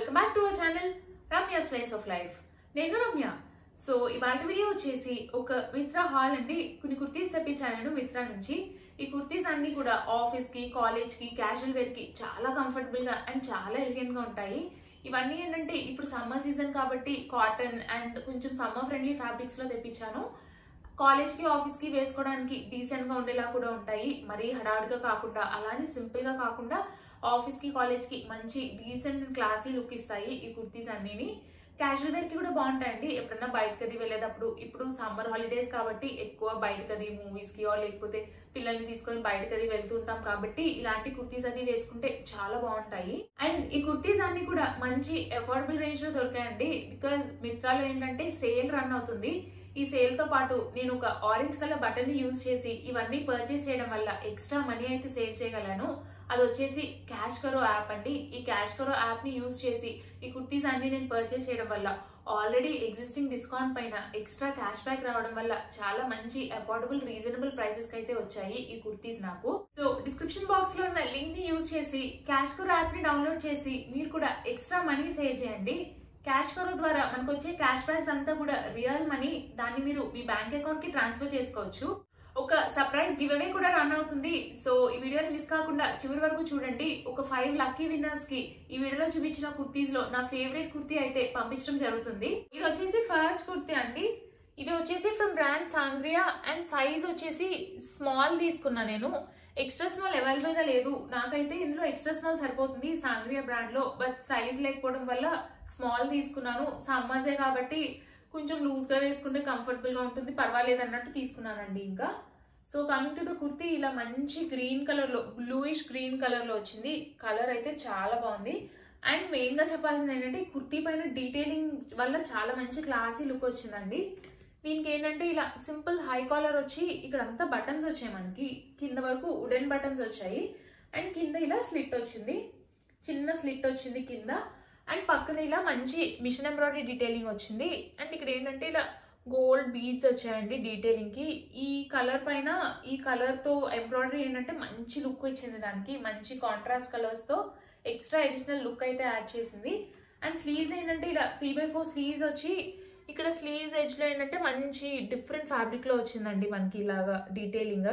welcome back to our channel Ramya slice of life నేను Ramya so ఇవాళ video వచ్చేసి ఒక మిత్రా హాల్ అండి కొన్ని కుర్తీస్ తెప్పించాను మిత్రా నుంచి ఈ కుర్తీస్ అన్ని కూడా ఆఫీస్ కి కాలేజ్ కి క్యాజువల్ వేర్ కి చాలా కంఫర్టబుల్ గా అండ్ చాలా ఎలిగెంట్ గా ఉంటాయి ఇవన్నీ ఏంటంటే ఇప్పుడు సమ్మర్ సీజన్ కాబట్టి కాటన్ అండ్ కొంచెం సమ్మర్ ఫ్రెండ్లీ ఫ్యాబ్రిక్స్ లో తెప్పించాను కాలేజ్ కి ఆఫీస్ కి వేసుకోవడానికి డీసెంట్ గా ఉండేలా కూడా ఉంటాయి మరీ హడావుడిగా కాకుండా అలానే సింపుల్ గా కాకుండా ఆఫీస్ కి కాలేజ్ కి మంచి డీసెంట్ క్లాసీ లుక్ ఇస్తాయి ఈ కుర్తీస్ అన్నిని క్యాజువల్ వేర్ కి కూడా బాగుంటాయండి ఎప్పుడన్నా బయటకు అది వెళ్ళేటప్పుడు ఇప్పుడు సమ్మర్ హాలిడేస్ కాబట్టి ఎక్కువ బయటకు అది మూవీస్ కి ఆర్ లేకపోతే పిల్లల్ని తీసుకొని బయటకు అది వెళ్తుంటాం కాబట్టి ఇలాంటి కుర్తీస్ అది వేసుకుంటే చాలా బాగుంటాయి అండ్ ఈ కుర్తీస్ అన్ని కూడా మంచి అఫోర్డబుల్ రేంజ్ లో దొరికాయండి బికాజ్ మిత్రాలో ఏంటంటే సేల్ రన్ అవుతుంది ఈ సేల్ తో పాటు నేను ఒక ఆరెంజ్ కలర్ బటన్ ని యూజ్ చేసి ఇవన్నీ పర్చేస్ చేయడం వల్ల ఎక్స్ట్రా మనీ అయితే సేవ్ చేయగలను అది వచ్చేసి క్యాష్ కరో యాప్ అండి ఈ క్యాష్ కరో యాప్ ని యూజ్ చేసి ఈ కుర్తీస్ అన్ని నేను పర్చేస్ చేయడం వల్ల ఆల్రెడీ ఎగ్జిస్టింగ్ డిస్కౌంట్ పైన ఎక్స్ట్రా క్యాష్ బ్యాక్ రావడం వల్ల చాలా మంచి అఫోర్డబుల్ రీజనబుల్ ప్రైసెస్ కి అయితే వచ్చాయి ఈ కుర్తీస్ నాకు సో డిస్క్రిప్షన్ బాక్స్ లో ఉన్న లింక్ ని యూజ్ చేసి క్యాష్ కరో యాప్ ని డౌన్లోడ్ చేసి మీరు కూడా ఎక్స్ట్రా మనీ సేవ్ చేయండి క్యాష్ కరో ద్వారా మనకు వచ్చే క్యాష్ బ్యాక్స్ అంతా కూడా రియల్ మనీ దాన్ని మీరు మీ బ్యాంక్ అకౌంట్ కి ట్రాన్స్ఫర్ చేసుకోవచ్చు ఒక సర్ప్రైజ్ గివ్ అవే కూడా రన్ అవుతుంది సో ఈ వీడియోని మిస్ కాకుండా చివరి వరకు చూడండి ఒక ఫైవ్ లక్కీ విన్నర్స్ కి ఈ వీడియోలో చూపించిన కుర్తీస్ లో నా ఫేవరెట్ కుర్తీ అయితే పంపించడం జరుగుతుంది ఇది వచ్చేసి ఫస్ట్ కుర్తీ అండి ఇది వచ్చేసి from brand Sangria and size వచ్చేసి స్మాల్ తీసుకున్నా నేను ఎక్స్ట్రా స్మాల్ అవైలబుల్ గా లేదు నాకైతే ఇందులో ఎక్స్ట్రా స్మాల్ సరిపోతుంది సాంగ్రియా బ్రాండ్ లో బట్ సైజ్ లేకపోవడం వల్ల స్మాల్ తీసుకున్నాను సమ్మర్సే కాబట్టి కొంచెం లూజ్ గా వేసుకుంటే కంఫర్టబుల్ గా ఉంటుంది పర్వాలేదు అన్నట్టు తీసుకున్నానండి ఇంకా so coming to the kurti ఇలా మంచి గ్రీన్ కలర్ లో బ్లూయిష్ గ్రీన్ కలర్ లో వచ్చింది కలర్ అయితే చాలా బాగుంది అండ్ మెయిన్ గా చెప్పాల్సింది ఏంటంటే ఈ కుర్తీ పైన డీటెయిలింగ్ వల్ల చాలా మంచి క్లాసీ లుక్ వచ్చిందండి దీనికి ఏంటంటే ఇలా సింపుల్ హై కాలర్ వచ్చి ఇక్కడ అంతా బటన్స్ వచ్చాయి మనకి కింద వరకు వుడెన్ బటన్స్ వచ్చాయి అండ్ కింద ఇలా స్లిట్ వచ్చింది చిన్న స్లిట్ వచ్చింది కింద అండ్ పక్కన ఇలా మంచి మిషన్ ఎంబ్రాయిడరీ డీటెయిలింగ్ వచ్చింది అండ్ ఇక్కడ ఏంటంటే ఇలా గోల్డ్ బీడ్స్ వచ్చాయండి డీటెయిలింగ్ కి ఈ కలర్ పైన ఈ కలర్ తో ఎంబ్రాయిడరీ ఏంటంటే మంచి లుక్ వచ్చింది దానికి మంచి కాంట్రాస్ట్ కలర్స్ తో ఎక్స్ట్రా అడిషనల్ లుక్ అయితే యాడ్ చేసింది అండ్ స్లీవ్స్ ఏంటంటే ఇలా త్రీ బై ఫోర్ స్లీవ్స్ వచ్చి ఇక్కడ స్లీవ్స్ ఎడ్జ్ లో ఏంటంటే మంచి డిఫరెంట్ ఫ్యాబ్రిక్ లో వచ్చిందండి మనకి ఇలాగా డీటెయిలింగ్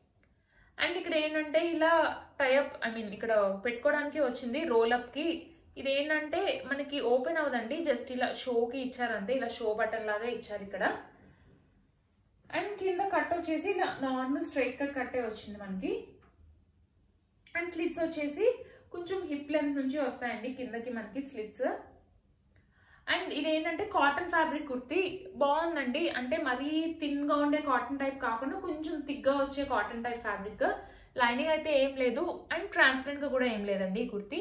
అండ్ ఇక్కడ ఏంటంటే ఇలా టైప్ ఐ మీన్ ఇక్కడ పెట్టుకోవడానికి వచ్చింది రోల్ అప్ కి ఇది ఏంటంటే మనకి ఓపెన్ అవదండి జస్ట్ ఇలా షోకి ఇచ్చారంతే ఇలా షో బటన్ లాగా ఇచ్చారు ఇక్కడ అండ్ కింద కట్ వచ్చేసి ఇలా నార్మల్ స్ట్రైట్ కట్ కట్టే వచ్చింది మనకి అండ్ స్లిట్స్ వచ్చేసి కొంచెం హిప్ లెంత్ నుంచి వస్తాయండి కిందకి మనకి స్లిట్స్ అండ్ ఇది ఏంటంటే కాటన్ ఫ్యాబ్రిక్ కుర్తి బాగుందండి అంటే మరీ థిన్ గా ఉండే కాటన్ టైప్ కాకుండా కొంచెం థిక్గా వచ్చే కాటన్ టైప్ ఫ్యాబ్రిక్ లైనింగ్ అయితే ఏం లేదు అండ్ ట్రాన్స్పరెంట్ గా కూడా ఏం లేదండి ఈ కుర్తి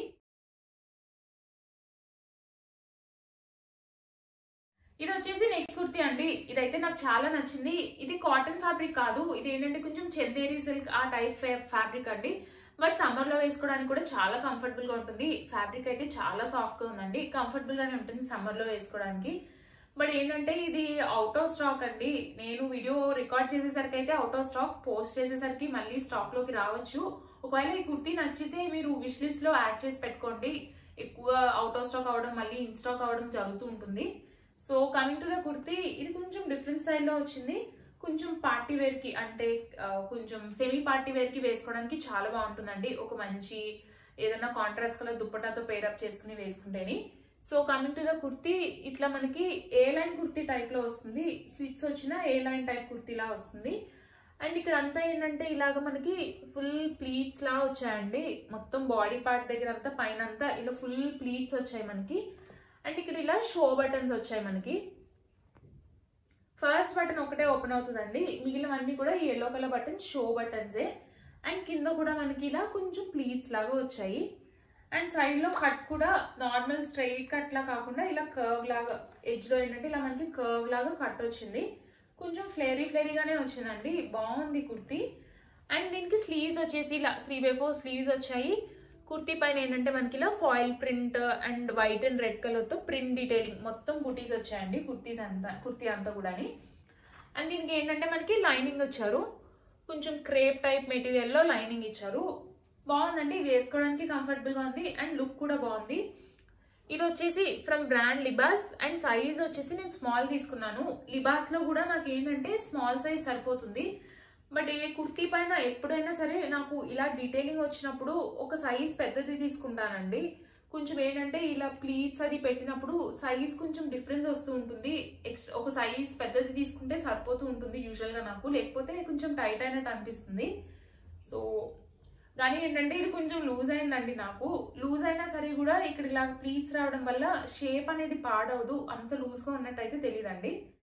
ఇది వచ్చేసి నెక్స్ట్ కుర్తి అండి ఇదైతే నాకు చాలా నచ్చింది ఇది కాటన్ ఫ్యాబ్రిక్ కాదు ఇది ఏంటంటే కొంచెం చందేరి సిల్క్ ఆ టైప్ ఫ్యాబ్రిక్ అండి బట్ సమ్మర్ లో వేసుకోవడానికి కూడా చాలా కంఫర్టబుల్ గా ఉంటుంది ఫ్యాబ్రిక్ అయితే చాలా సాఫ్ట్ గా ఉందండి కంఫర్టబుల్ గానే ఉంటుంది సమ్మర్ లో వేసుకోవడానికి బట్ ఏంటంటే ఇది అవుట్ ఆఫ్ స్టాక్ అండి నేను వీడియో రికార్డ్ చేసేసరికి అయితే అవుట్ ఆఫ్ స్టాక్ పోస్ట్ చేసేసరికి మళ్ళీ స్టాక్ లోకి రావచ్చు ఒకవేళ ఈ కుర్తీ నచ్చితే మీరు విష్ లిస్ట్ లో యాడ్ చేసి పెట్టుకోండి ఎక్కువ అవుట్ ఆఫ్ స్టాక్ అవడం మళ్ళీ ఇన్ స్టాక్ అవడం జరుగుతూ ఉంటుంది so coming to the kurti ఇది కొంచెం డిఫరెంట్ స్టైల్లో వచ్చింది కొంచెం పార్టీ వేర్ కి అంటే కొంచెం సెమీ పార్టీ వేర్ కి వేసుకోవడానికి చాలా బాగుంటుందండి ఒక మంచి ఏదైనా కాంట్రాస్ట్ కలర్ దుప్పటాతో పేరప్ చేసుకుని వేసుకుంటేని so coming to the kurti ఇట్లా మనకి ఏ లైన్ కుర్తీ టైప్ లో వస్తుంది స్లిట్స్ వచ్చిన ఏ లైన్ టైప్ కుర్తీలా వస్తుంది అండ్ ఇక్కడ అంతా ఏంటంటే ఇలాగ మనకి ఫుల్ ప్లీట్స్ లా వచ్చాయండి మొత్తం బాడీ పార్ట్ దగ్గర అంతా పైన అంతా ఇలా ఫుల్ ప్లీట్స్ వచ్చాయి మనకి అండ్ ఇక్కడ ఇలా షో బటన్స్ వచ్చాయి మనకి ఫస్ట్ బటన్ ఒకటే ఓపెన్ అవుతుందండి మిగిలినవన్నీ కూడా ఈ yellow colour button show button and కింద కూడా మనకి ఇలా కొంచెం ప్లీట్స్ లాగా వచ్చాయి అండ్ సైడ్ లో కట్ కూడా నార్మల్ స్ట్రైట్ కట్ లా కాకుండా ఇలా కర్వ్ లాగా ఎడ్జ్ లో ఏంటంటే ఇలా మనకి కర్వ్ లాగా కట్ వచ్చింది కొంచెం ఫ్లేరీ ఫ్లేరీగానే వచ్చిందండి బాగుంది కుర్తీ అండ్ దీనికి స్లీవ్స్ వచ్చేసి ఇలా త్రీ బై ఫోర్ స్లీవ్స్ వచ్చాయి కుర్తీ పైన ఏంటంటే మనకి ఇలా foil print and white and red colour తో ప్రింట్ డీటెయిలింగ్ మొత్తం బుటీస్ వచ్చాయండి కుర్తీస్ అంతా కుర్తీ అంతా కూడా అండ్ దీనికి ఏంటంటే మనకి లైనింగ్ వచ్చారు కొంచెం క్రేప్ టైప్ మెటీరియల్లో లైనింగ్ ఇచ్చారు బాగుందండి ఇది వేసుకోవడానికి కంఫర్టబుల్ గా ఉంది అండ్ లుక్ కూడా బాగుంది ఇది వచ్చేసి from brand Libas and size వచ్చేసి నేను స్మాల్ తీసుకున్నాను లిబాస్ లో కూడా నాకు ఏంటంటే స్మాల్ సైజ్ సరిపోతుంది బట్ ఏ కుర్తీ పైన ఎప్పుడైనా సరే నాకు ఇలా డీటెయిలింగ్ వచ్చినప్పుడు ఒక సైజ్ పెద్దది తీసుకుంటానండి కొంచెం ఏంటంటే ఇలా ప్లీట్స్ అది పెట్టినప్పుడు సైజ్ కొంచెం డిఫరెన్స్ వస్తూ ఉంటుంది ఎక్స్ ఒక సైజ్ పెద్దది తీసుకుంటే సరిపోతూ ఉంటుంది యూజువల్ గా నాకు లేకపోతే కొంచెం టైట్ అయినట్టు అనిపిస్తుంది సో కానీ ఏంటంటే ఇది కొంచెం లూజ్ అయిందండి నాకు లూజ్ అయినా సరే కూడా ఇక్కడ ఇలా ప్లీట్స్ రావడం వల్ల షేప్ అనేది పాడవదు అంత లూజ్ గా ఉన్నట్టయితే తెలియదండి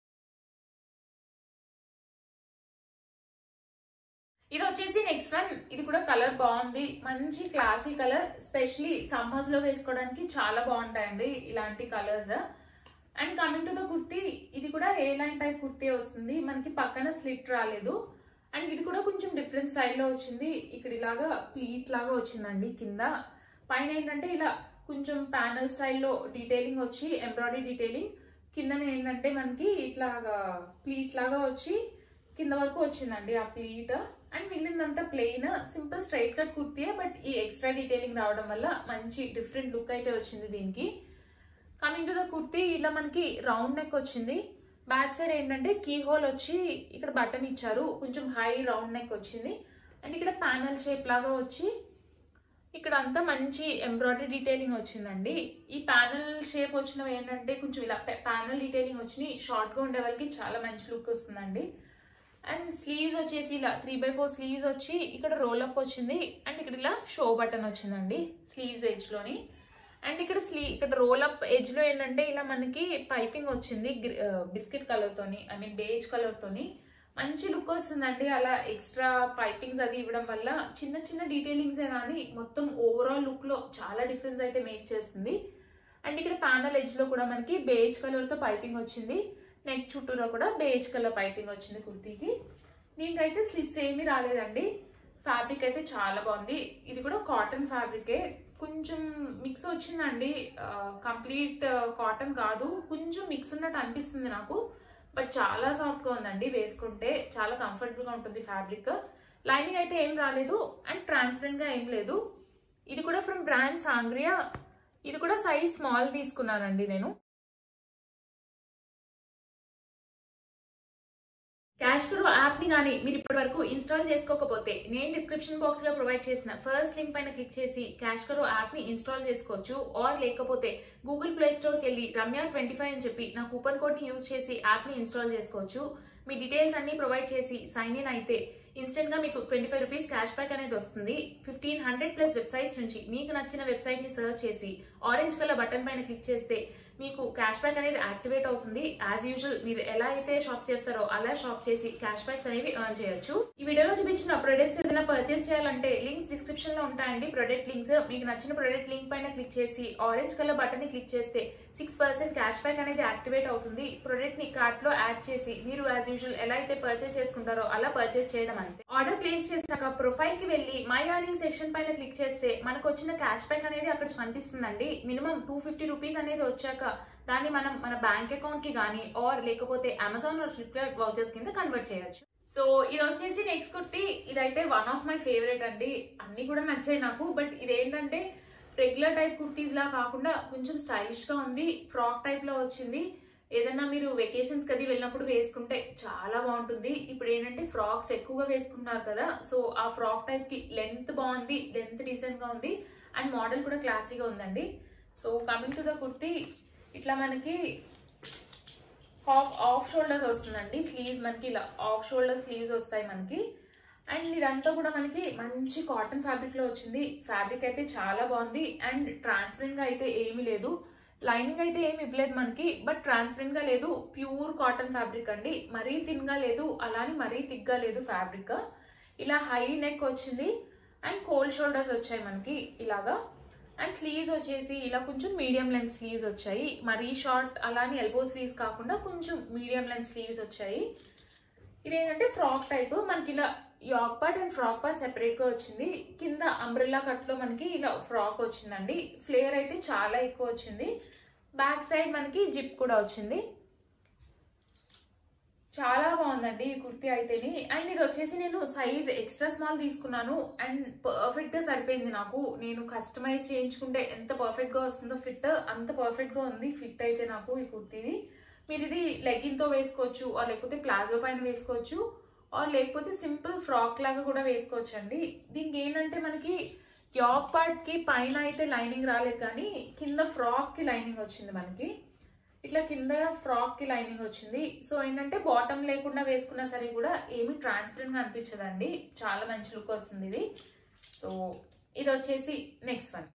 ఇది వచ్చేసి నెక్స్ట్ వన్ ఇది కూడా కలర్ బాగుంది మంచి క్లాసీ కలర్ స్పెషలీ సమ్మర్స్ లో వేసుకోవడానికి చాలా బాగుంటాయండి ఇలాంటి colours and coming to the kurti ఇది కూడా ఏ లైన్ టైప్ కుర్తీ వస్తుంది మనకి పక్కన స్లిట్ రాలేదు అండ్ ఇది కూడా కొంచెం డిఫరెంట్ స్టైల్లో వచ్చింది ఇక్కడ ఇలాగా ప్లీట్ లాగా వచ్చిందండి కింద పైన ఏంటంటే ఇలా కొంచెం ప్యానల్ స్టైల్లో డీటెయిలింగ్ వచ్చి ఎంబ్రాయిడరీ డీటెయిలింగ్ కిందన ఏంటంటే మనకి ఇట్లాగా ప్లీట్ లాగా వచ్చి కింద వరకు వచ్చిందండి ఆ ప్లీట్ అండ్ మిగిలిందంతా ప్లెయిన్ సింపుల్ స్ట్రైట్ కట్ కుర్తీయే బట్ ఈ ఎక్స్ట్రా డీటెయిలింగ్ రావడం వల్ల మంచి డిఫరెంట్ లుక్ అయితే వచ్చింది దీనికి కమింగ్ టు ద కుర్తీ ఇలా మనకి రౌండ్ నెక్ వచ్చింది బ్యాక్ సైడ్ ఏంటంటే కీ హోల్ వచ్చి ఇక్కడ బటన్ ఇచ్చారు కొంచెం హై రౌండ్ నెక్ వచ్చింది అండ్ ఇక్కడ ప్యానల్ షేప్ లాగా వచ్చి ఇక్కడ అంతా మంచి ఎంబ్రాయిడరీ డీటెయిలింగ్ వచ్చిందండి ఈ ప్యానల్ షేప్ వచ్చినవి ఏంటంటే కొంచెం ఇలా ప్యానల్ డీటెయిలింగ్ వచ్చి షార్ట్ గా ఉండే వాళ్ళకి చాలా మంచి లుక్ వస్తుందండి అండ్ స్లీవ్స్ వచ్చేసి ఇలా త్రీ బై ఫోర్ స్లీవ్స్ వచ్చి ఇక్కడ రోల్ అప్ వచ్చింది అండ్ ఇక్కడ ఇలా షో బటన్ వచ్చిందండి స్లీవ్స్ ఎడ్జ్ లోని అండ్ ఇక్కడ స్లీ ఇక్కడ రోల్ అప్ ఎడ్జ్ లో ఏంటంటే ఇలా మనకి పైపింగ్ వచ్చింది బిస్కెట్ కలర్ తోని ఐ మీన్ బేజ్ కలర్ తోని మంచి లుక్ వస్తుందండి అలా ఎక్స్ట్రా పైపింగ్స్ అది ఇవ్వడం వల్ల చిన్న చిన్న డీటెయిలింగ్స్ కానీ మొత్తం ఓవరాల్ లుక్ లో చాలా డిఫరెన్స్ అయితే మేక్ చేస్తుంది అండ్ ఇక్కడ ప్యానల్ ఎడ్జ్ లో కూడా మనకి బేజ్ కలర్ తో పైపింగ్ వచ్చింది నెక్ చుట్టూలో కూడా బేజ్ కలర్ పైపింగ్ వచ్చింది కుర్తీకి దీనికైతే స్లిట్స్ ఏమీ రాలేదండి ఫ్యాబ్రిక్ అయితే చాలా బాగుంది ఇది కూడా కాటన్ ఫ్యాబ్రికే కొంచెం మిక్స్ వచ్చిందండి కంప్లీట్ కాటన్ కాదు కొంచెం మిక్స్ ఉన్నట్టు అనిపిస్తుంది నాకు బట్ చాలా సాఫ్ట్ గా ఉందండి వేసుకుంటే చాలా కంఫర్టబుల్ గా ఉంటుంది ఫ్యాబ్రిక్ లైనింగ్ అయితే ఏం రాలేదు అండ్ ట్రాన్స్పరెంట్ గా ఏం లేదు ఇది కూడా ఫ్రమ్ బ్రాండ్ సాంగ్రియా ఇది కూడా సైజ్ స్మాల్ తీసుకున్నానండి నేను క్యాష్ కరో యాప్ ని కానీ మీరు ఇప్పటి వరకు ఇన్స్టాల్ చేసుకోకపోతే నేను డిస్క్రిప్షన్ బాక్స్ లో ప్రొవైడ్ చేసిన ఫస్ట్ లింక్ పైన క్లిక్ చేసి క్యాష్ కరో యాప్ ని ఇన్స్టాల్ చేసుకోవచ్చు ఆర్ లేకపోతే గూగుల్ ప్లే స్టోర్ కి వెళ్ళి రమ్య ట్వంటీ ఫైవ్ అని చెప్పి నా కూపన్ కోడ్ ని యూజ్ చేసి యాప్ ని ఇన్స్టాల్ చేసుకోవచ్చు మీ డీటెయిల్స్ అన్ని ప్రొవైడ్ చేసి సైన్ ఇన్ అయితే ఇన్స్టెంట్ గా మీకు twenty five rupees cash back అనేది వస్తుంది ఫిఫ్టీన్ హండ్రెడ్ ప్లస్ వెబ్సైట్స్ నుంచి మీకు నచ్చిన వెబ్సైట్ ని సర్చ్ చేసి ఆరెంజ్ కలర్ బటన్ పైన క్లిక్ చేస్తే మీకు క్యాష్ బ్యాక్ అనేది యాక్టివేట్ అవుతుంది యాజ్ యూజువల్ మీరు ఎలా అయితే షాప్ చేస్తారో అలా షాప్ చేసి క్యాష్ బ్యాక్స్ అనేవి ఎర్న్ చేయొచ్చు ఈ వీడియోలో చూపించిన ప్రొడక్ట్స్ ఏదైనా పర్చేస్ చేయాలంటే లింక్స్ డిస్క్రిప్షన్ లో ఉంటాయండి ప్రొడక్ట్ లింక్స్ మీకు నచ్చిన ప్రొడక్ట్ లింక్ పైన క్లిక్ చేసి ఆరెంజ్ కలర్ బటన్ ని క్లిక్ చేస్తే సిక్స్ పర్సెంట్ క్యాష్ బ్యాక్ అనేది యాక్టివేట్ అవుతుంది ప్రొడక్ట్ ని కార్ట్ లో యాడ్ చేసి మీరు యాజ్ యూజువల్ ఎలా అయితే పర్చేస్ చేసుకుంటారో అలా పర్చేస్ చేయడం అంతే ఆర్డర్ ప్లేస్ చేశాక ప్రొఫైల్ కి వెళ్ళి మై అర్నింగ్ సెక్షన్ పైన క్లిక్ చేస్తే మనకు వచ్చిన క్యాష్ బ్యాక్ అనేది అక్కడ కనిపిస్తుందండి మినిమం టూ ఫిఫ్టీ రూపీస్ అనేది వచ్చాక దాన్ని మనం మన బ్యాంక్ అకౌంట్ కి కానీ ఆర్ లేకపోతే అమెజాన్ ఆర్ ఫ్లిప్కార్ట్ వౌచర్స్ కింద కన్వర్ట్ చేయొచ్చు సో ఇది వచ్చేసి నెక్స్ట్ కుర్తి ఇదైతే వన్ ఆఫ్ మై ఫేవరెట్ అండి అన్ని కూడా నచ్చాయి నాకు బట్ ఇదేంటంటే రెగ్యులర్ టైప్ కుర్తీస్ లా కాకుండా కొంచెం స్టైలిష్ గా ఉంది ఫ్రాక్ టైప్ లో వచ్చింది ఏదన్నా మీరు వెకేషన్స్ కది వెళ్ళినప్పుడు వేసుకుంటే చాలా బాగుంటుంది ఇప్పుడు ఏంటంటే ఫ్రాక్స్ ఎక్కువగా వేసుకుంటున్నారు కదా సో ఆ ఫ్రాక్ టైప్ కి లెంత్ బాగుంది లెంత్ డీసెంట్ గా ఉంది అండ్ మోడల్ కూడా క్లాసీగా ఉందండి so coming to the kurti ఇట్లా మనకి హాఫ్ ఆఫ్ షోల్డర్స్ వస్తుందండి స్లీవ్స్ మనకి ఇలా ఆఫ్ షోల్డర్ స్లీవ్స్ వస్తాయి మనకి అండ్ ఇదంతా కూడా మనకి మంచి కాటన్ ఫ్యాబ్రిక్ లో వచ్చింది ఫ్యాబ్రిక్ అయితే చాలా బాగుంది అండ్ ట్రాన్స్పరెంట్ గా అయితే ఏమీ లేదు లైనింగ్ అయితే ఏమి ఇవ్వలేదు మనకి బట్ ట్రాన్స్పరెంట్ గా లేదు ప్యూర్ కాటన్ ఫ్యాబ్రిక్ అండి మరీ థిన్ గా లేదు అలానే మరీ థిక్ గా లేదు ఫ్యాబ్రిక్ ఇలా హై నెక్ వచ్చింది అండ్ కోల్డ్ షోల్డర్స్ వచ్చాయి మనకి ఇలాగా అండ్ స్లీవ్స్ వచ్చేసి ఇలా కొంచెం మీడియం లెంత్ స్లీవ్స్ వచ్చాయి మరీ షార్ట్ అలానే ఎల్బో స్లీవ్స్ కాకుండా కొంచెం మీడియం లెంత్ స్లీవ్స్ వచ్చాయి ఇదేంటంటే ఫ్రాక్ టైప్ మనకి ఇలా yoke part and frock part separate గా వచ్చింది కింద అంబ్రెల్లా కట్ లో మనకి ఇలా ఫ్రాక్ వచ్చిందండి ఫ్లేర్ అయితే చాలా ఎక్కువ వచ్చింది బ్యాక్ సైడ్ మనకి జిప్ కూడా వచ్చింది చాలా బాగుందండి ఈ కుర్తీ అయితేని అండ్ ఇది వచ్చేసి నేను సైజ్ ఎక్స్ట్రా స్మాల్ తీసుకున్నాను అండ్ పర్ఫెక్ట్ గా సరిపోయింది నాకు నేను కస్టమైజ్ చేయించుకుంటే ఎంత పర్ఫెక్ట్ గా వస్తుందో ఫిట్ అంత పర్ఫెక్ట్ గా ఉంది ఫిట్ అయితే నాకు ఈ కుర్తీది మీరు ఇది లెగ్గిన్ తో వేసుకోవచ్చు ఆర్ లేకపోతే ప్లాజో పైన వేసుకోవచ్చు ఆర్ లేకపోతే సింపుల్ ఫ్రాక్ లాగా కూడా వేసుకోవచ్చు అండి దీనికి ఏంటంటే మనకి యాక్ పార్ట్ కి పైన అయితే లైనింగ్ రాలేదు కానీ కింద ఫ్రాక్ కి లైనింగ్ వచ్చింది మనకి ఇట్లా కింద ఫ్రాక్ కి లైనింగ్ వచ్చింది సో ఏంటంటే బాటమ్ లేకుండా వేసుకున్నా సరే కూడా ఏమి ట్రాన్స్పరెంట్ గా అనిపించదండి చాలా మంచి లుక్ వస్తుంది ఇది సో ఇది వచ్చేసి నెక్స్ట్ వన్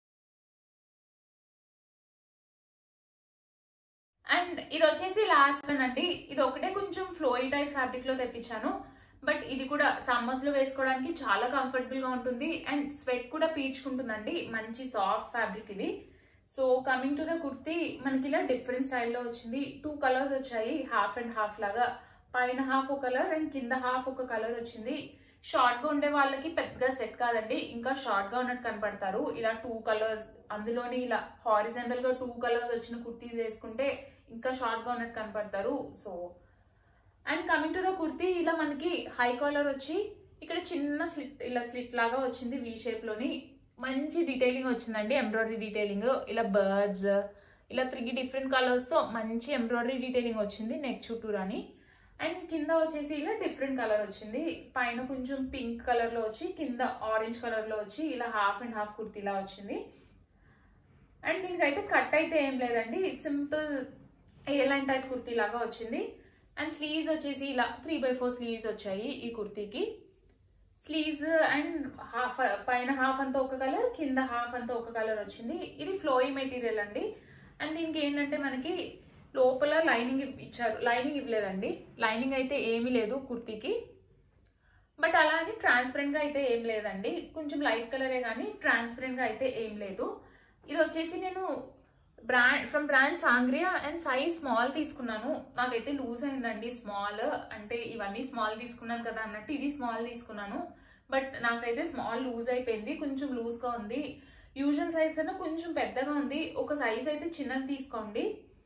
అండ్ ఇది వచ్చేసి లాస్ట్ వన్ అండి ఇది ఒకటే కొంచెం ఫ్లోయి టైప్ ఫ్యాబ్రిక్ లో తెప్పించాను బట్ ఇది కూడా సమ్మర్స్ లో వేసుకోవడానికి చాలా కంఫర్టబుల్ గా ఉంటుంది అండ్ స్వెట్ కూడా పీల్చుకుంటుందండి మంచి సాఫ్ట్ ఫ్యాబ్రిక్ ఇది so coming to the kurti మనకి ఇలా డిఫరెంట్ స్టైల్లో వచ్చింది టూ కలర్స్ వచ్చాయి హాఫ్ అండ్ హాఫ్ లాగా పైన హాఫ్ ఒక కలర్ అండ్ కింద హాఫ్ ఒక కలర్ వచ్చింది షార్ట్ గా ఉండే వాళ్ళకి పెద్దగా సెట్ కాదండి ఇంకా షార్ట్ గా ఉన్నట్టు కనపడతారు ఇలా టూ కలర్స్ అందులోని ఇలా హారిజెంటల్ గా టూ కలర్స్ వచ్చిన కుర్తీస్ వేసుకుంటే ఇంకా షార్ట్ గా ఉన్నట్టు కనపడతారు so and coming to the kurti ఇలా మనకి హై కాలర్ వచ్చి ఇక్కడ చిన్న స్లిట్ ఇలా స్లిట్ లాగా వచ్చింది వి షేప్ లోని మంచి డీటెయిలింగ్ వచ్చిందండి ఎంబ్రాయిడరీ డీటెయిలింగ్ ఇలా బర్డ్స్ ఇలా త్రీ డిఫరెంట్ కలర్స్ తో మంచి ఎంబ్రాయిడరీ డీటెయిలింగ్ వచ్చింది నెక్ చుట్టూరాని అండ్ కింద వచ్చేసి ఇలా డిఫరెంట్ కలర్ వచ్చింది పైన కొంచెం పింక్ కలర్ లో వచ్చి కింద ఆరెంజ్ కలర్ లో వచ్చి ఇలా హాఫ్ అండ్ హాఫ్ కుర్తీలా వచ్చింది అండ్ దీనికైతే కట్ అయితే ఏం లేదండి simple A line type kurti లాగా వచ్చింది అండ్ స్లీవ్స్ వచ్చేసి ఇలా త్రీ బై ఫోర్ స్లీవ్స్ వచ్చాయి ఈ కుర్తీకి స్లీవ్స్ అండ్ హాఫ్ పైన హాఫ్ అంతా ఒక కలర్ కింద హాఫ్ అంతా ఒక కలర్ వచ్చింది ఇది ఫ్లోయి మెటీరియల్ అండి అండ్ దీనికి ఏంటంటే మనకి లోపల లైనింగ్ ఇచ్చారు లైనింగ్ ఇవ్వలేదండి లైనింగ్ అయితే ఏమీ లేదు కుర్తీకి బట్ అలా అని ట్రాన్స్పరెంట్ గా అయితే ఏం లేదండి కొంచెం లైట్ కలరే కానీ ట్రాన్స్పరెంట్ గా అయితే ఏం లేదు ఇది వచ్చేసి నేను brand from brand Sangria and size small తీసుకున్నాను నాకైతే లూజ్ అయిందండి స్మాల్ అంటే ఇవన్నీ స్మాల్ తీసుకున్నాను కదా అన్నట్టు ఇది స్మాల్ తీసుకున్నాను బట్ నాకైతే స్మాల్ లూజ్ అయిపోయింది కొంచెం లూజ్ గా ఉంది యూజువల్ సైజ్ కన్నా కొంచెం పెద్దగా ఉంది ఒక సైజ్ అయితే చిన్నది తీసుకోండి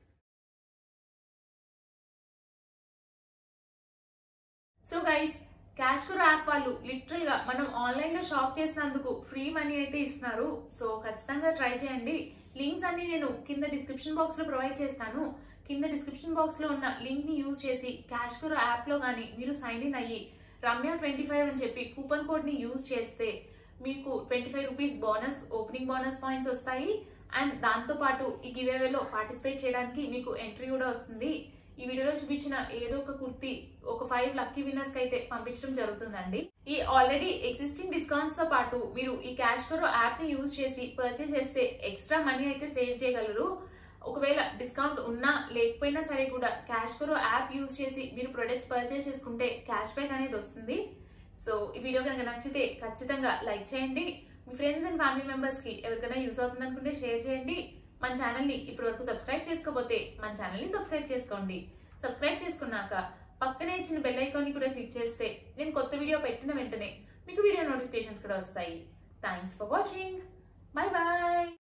so guys CashKaro app వాళ్ళు లిటరల్ గా మనం ఆన్లైన్ లో షాప్ చేసినందుకు ఫ్రీ మనీ అయితే ఇస్తున్నారు సో ఖచ్చితంగా ట్రై చేయండి లింక్స్ అన్ని నేను కింద డిస్క్రిప్షన్ బాక్స్ లో ప్రొవైడ్ చేస్తాను కింద డిస్క్రిప్షన్ బాక్స్ లో ఉన్న లింక్ ని యూజ్ చేసి క్యాష్ కూర్ యాప్ లో కానీ మీరు సైన్ ఇన్ అయ్యి రమ్య ట్వంటీ ఫైవ్ అని చెప్పి కూపన్ కోడ్ ని యూజ్ చేస్తే మీకు twenty five rupees bonus opening bonus points వస్తాయి అండ్ దాంతో పాటు ఈ గివేవేలో పార్టిసిపేట్ చేయడానికి మీకు ఎంట్రీ కూడా వస్తుంది ఈ వీడియోలో చూపించిన ఏదో ఒక కుర్తి ఒక ఫైవ్ లక్కీ విన్నర్స్ కి అయితే పంపించడం జరుగుతుందండి ఈ ఆల్రెడీ ఎగ్జిస్టింగ్ డిస్కౌంట్స్ తో పాటు మీరు ఈ క్యాష్ కరో యాప్ ని యూజ్ చేసి పర్చేస్ చేస్తే ఎక్స్ట్రా మనీ అయితే సేవ్ చేయగలరు ఒకవేళ డిస్కౌంట్ ఉన్నా లేకపోయినా సరే కూడా క్యాష్ కరో యాప్ యూజ్ చేసి మీరు ప్రొడక్ట్స్ పర్చేస్ చేసుకుంటే క్యాష్ బ్యాక్ అనేది వస్తుంది సో ఈ వీడియో కనుక నచ్చితే ఖచ్చితంగా లైక్ చేయండి మీ ఫ్రెండ్స్ అండ్ ఫ్యామిలీ మెంబర్స్ కి ఎవరికైనా యూస్ అవుతుంది అనుకుంటే షేర్ చేయండి మన ఛానల్ ని ఇప్పటి వరకు సబ్స్క్రైబ్ చేసుకోకపోతే మన ఛానల్ ని సబ్స్క్రైబ్ చేసుకోండి సబ్స్క్రైబ్ చేసుకున్నాక పక్కనే ఇచ్చిన బెల్ ఐకాన్ ని కూడా క్లిక్ చేస్తే నేను కొత్త వీడియో పెట్టిన వెంటనే మీకు వీడియో నోటిఫికేషన్స్ కూడా వస్తాయి thanks for watching bye bye